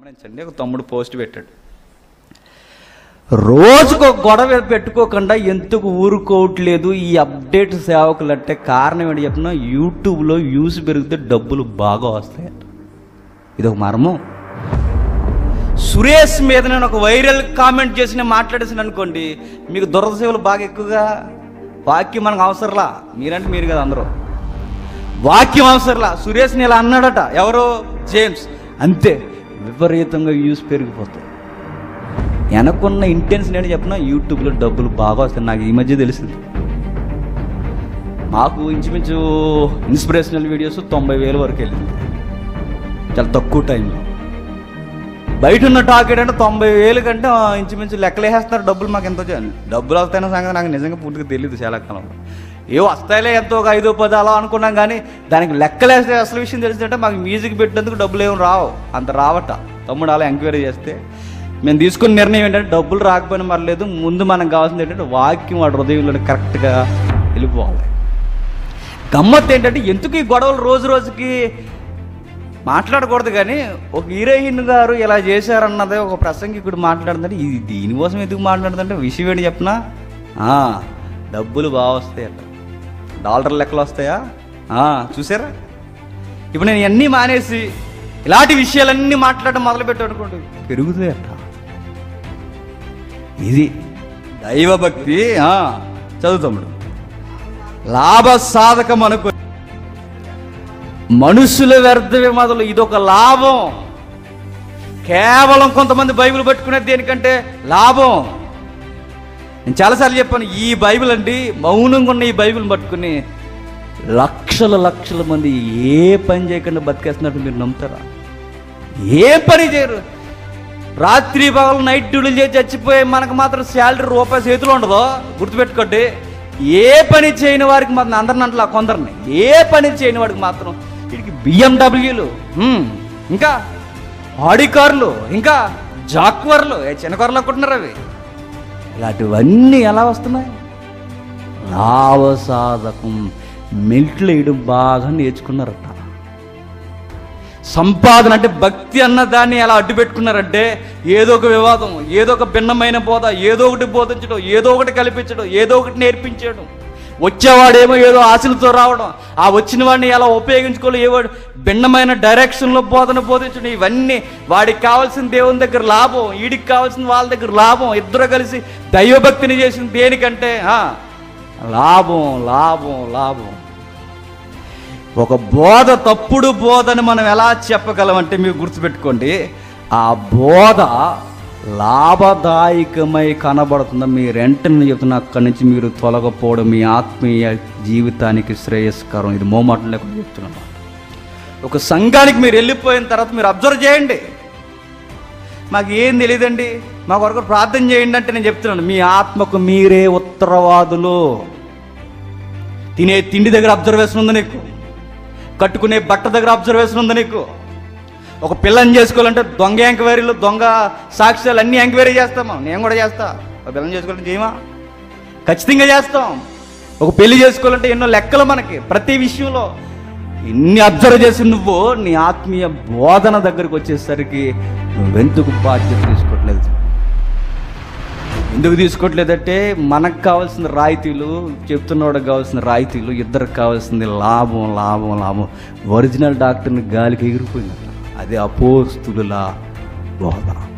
గమనించండి ఒక తమ్ముడు పోస్ట్ పెట్టాడు రోజుకు ఒక గొడవ పెట్టుకోకుండా ఎందుకు ఊరుకోవట్లేదు ఈ అప్డేట్ సేవకులు అంటే కారణం ఏంటి చెప్పిన యూట్యూబ్లో వ్యూస్ పెరిగితే డబ్బులు బాగా వస్తాయట ఇది ఒక మర్మం సురేష్ మీద నేను ఒక వైరల్ కామెంట్ చేసి నేను మాట్లాడేసాను అనుకోండి మీకు దురద సేవలు బాగా ఎక్కువగా వాక్యం మనకు అవసరంలా మీరంటే మీరు కదా అందరూ వాక్యం అవసరంలా సురేష్ని ఇలా అన్నాడట ఎవరు జేమ్స్ అంతే విపరీతంగా వ్యూస్ పెరిగిపోతాయి వెనకున్న ఇంటెన్షన్ ఏంటి చెప్పిన యూట్యూబ్లో డబ్బులు బాగా వస్తాయి నాకు ఈ మధ్య తెలిసింది మాకు ఇంచుమించు ఇన్స్పిరేషనల్ వీడియోస్ తొంభై వేల వరకు వెళ్ళింది చాలా తక్కువ టైంలో బయట ఉన్న టాక్ ఏంటంటే తొంభై వేలు కంటే ఆ, ఇంచుమించు లెక్కలేసేస్తారు డబ్బులు మాకు ఎంతో చే- డబ్బులు వస్తాయన్న సంగతి నాకు నిజంగా పూర్తిగా తెలియదు చాలా కాలంలో ఏ వస్తాయిలే ఎంతో ఒక ఐదు పది అలా అనుకున్నాం కానీ దానికి లెక్కలేస్తే అసలు విషయం తెలిసిందంటే మాకు మ్యూజిక్ పెట్టేందుకు డబ్బులు ఏమి రావు అంత రావట తమ్ముడు అలా ఎంక్వైరీ చేస్తే మేము తీసుకున్న నిర్ణయం ఏంటంటే డబ్బులు రాకపోయినా పర్లేదు ముందు మనకు కావాల్సింది ఏంటంటే వాక్యం వాడి హృదయంలో కరెక్ట్గా వెళ్ళిపోవాలి గమ్మత్ ఏంటంటే ఎందుకు ఈ గొడవలు రోజు రోజుకి మాట్లాడకూడదు కానీ ఒక హీరోయిన్ గారు ఇలా చేశారన్నదే ఒక ప్రసంగికుడు మాట్లాడుతుంటే ఇది దీనికోసం ఎందుకు మాట్లాడుతుంటే విషయం ఏంటి చెప్పనా ఆ, డబ్బులు బాగా వస్తాయట డాలర్ లెక్కలు వస్తాయా ఆ, చూసారా ఇప్పుడు నేను ఇవన్నీ మానేసి ఇలాంటి విషయాలన్నీ మాట్లాడడం మొదలుపెట్టాను అనుకోండి పెరుగుతాయట ఇది దైవభక్తి ఆ, చదువుతాముడు లాభ సాధకం అనుకో మనుషుల వ్యర్థ విమదలు ఇదొక లాభం కేవలం కొంతమంది బైబిల్ పట్టుకునేది దేనికంటే లాభం నేను చాలాసార్లు చెప్పాను ఈ బైబిల్ అండి మౌనంగా ఉన్న ఈ బైబిల్ పట్టుకుని లక్షల లక్షల మంది ఏ పని చేయకుండా బతికేస్తున్నట్టు మీరు నమ్ముతారా ఏ పని చేయరు రాత్రి పగలు నైట్ డ్యూటీలు చేసి చచ్చిపోయి మనకు మాత్రం శాలరీ రూపాయి చేతిలో ఉండదు గుర్తుపెట్టుకోండి ఏ పని చేయని వారికి మాత్రం అందరిని అంటలా కొందరిని ఏ పని చేయని వాడికి మాత్రం వీడికి బిఎండబ్ల్యూలు ఇంకా ఆడి కార్లు ఇంకా జాక్వర్లు ఏ చిన్న కార్లు అనుకుంటున్నారు అవి ఇలాంటివన్నీ ఎలా వస్తున్నాయి లాభసాధకం మెల్ట్లు వేయడం బాగా నేర్చుకున్నారట సంపాదన అంటే భక్తి అన్న దాన్ని ఎలా అడ్డు పెట్టుకున్నారంటే ఏదో ఒక వివాదం ఏదో ఒక భిన్నమైన బోధ ఏదో ఒకటి బోధించడం ఏదో ఒకటి కల్పించడం ఏదో ఒకటి నేర్పించడం వచ్చేవాడేమో ఏదో ఆశలతో రావడం ఆ వచ్చిన వాడిని ఎలా ఉపయోగించుకోవాలి ఏ వాడు భిన్నమైన డైరెక్షన్లో బోధన బోధించడం ఇవన్నీ వాడికి కావాల్సిన దేవుని దగ్గర లాభం వీడికి కావాల్సిన వాళ్ళ దగ్గర లాభం ఇద్దరు కలిసి దైవభక్తిని చేసిన దేనికంటే ఆ, లాభం లాభం లాభం ఒక బోధ తప్పుడు బోధని మనం ఎలా చెప్పగలమంటే మీరు గుర్తుపెట్టుకోండి ఆ బోధ లాభదాయకమై కనబడుతుందా మీరు వెంటనే చెప్తున్న అక్కడి నుంచి మీరు తొలగపోవడం మీ ఆత్మీయ జీవితానికి శ్రేయస్కరం ఇది మోమాటం లేకుండా చెప్తున్నాను ఒక సంఘానికి మీరు వెళ్ళిపోయిన తర్వాత మీరు అబ్జర్వ్ చేయండి మాకు ఏం తెలియదండి మా కొరకు ప్రార్థన చేయండి అంటే నేను చెప్తున్నాను మీ ఆత్మకు మీరే ఉత్తరవాదులు తినే తిండి దగ్గర అబ్జర్వేషన్ ఉంది నీకు కట్టుకునే బట్ట దగ్గర అబ్జర్వేషన్ ఉంది నీకు ఒక పిల్లని చేసుకోవాలంటే దొంగ ఎంక్వైరీలు దొంగ సాక్ష్యాలు అన్ని ఎంక్వైరీ చేస్తాము నేను కూడా చేస్తా ఒక పిల్లని చేసుకోవాలంటే చేయమా ఖచ్చితంగా చేస్తాం ఒక పెళ్లి చేసుకోవాలంటే ఎన్నో లెక్కలు మనకి ప్రతి విషయంలో ఇన్ని అబ్జర్వ్ చేసి నువ్వు నీ ఆత్మీయ బోధన దగ్గరికి వచ్చేసరికి నువ్వెందుకు బాధ్యత తీసుకోవట్లేదు ఎందుకు తీసుకోవట్లేదంటే మనకు కావాల్సిన రాయితీలు చెప్తున్నవాడికి కావాల్సిన రాయితీలు ఇద్దరికి కావాల్సింది లాభం లాభం లాభం ఒరిజినల్ డాక్టర్ని గాలికి ఎగిరిపోయింది అది అపోస్తుల బోధ